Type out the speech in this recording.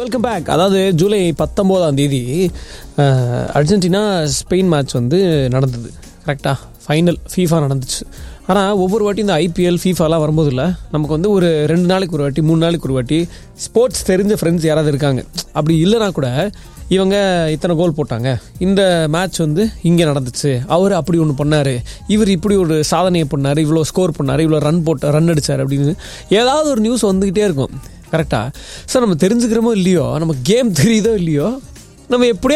welcome back அதாவது ஜூலை பத்தொம்போதாம் தேதி அஹ், Argentina Spain match வந்து நடந்தது கரெக்டாக ஃபைனல் ஃபீஃபா நடந்துச்சு ஆனால் ஒவ்வொரு வாட்டி இந்த ஐபிஎல் ஃபீஃபாலாம் வரும்போது இல்லை நமக்கு வந்து ஒரு ரெண்டு நாளைக்கு ஒரு வாட்டி மூணு நாளைக்கு ஒரு வாட்டி ஸ்போர்ட்ஸ் தெரிஞ்ச ஃப்ரெண்ட்ஸ் யாராவது இருக்காங்க அப்படி இல்லைனா கூட இவங்க இத்தனை கோல் போட்டாங்க இந்த மேட்ச் வந்து இங்கே நடந்துச்சு அவர் அப்படி ஒன்று பண்ணார் இவர் இப்படி ஒரு சாதனையை பண்ணார் இவ்வளோ ஸ்கோர் பண்ணார் இவ்வளோ ரன் போட்ட ரன் அடிச்சார் அப்படின்னு ஏதாவது ஒரு நியூஸ் வந்துக்கிட்டே இருக்கும் கரெக்டாக சார் நம்ம தெரிஞ்சுக்கிறோமோ இல்லையோ நம்ம கேம் தெரியுதோ இல்லையோ நம்ம எப்படியோ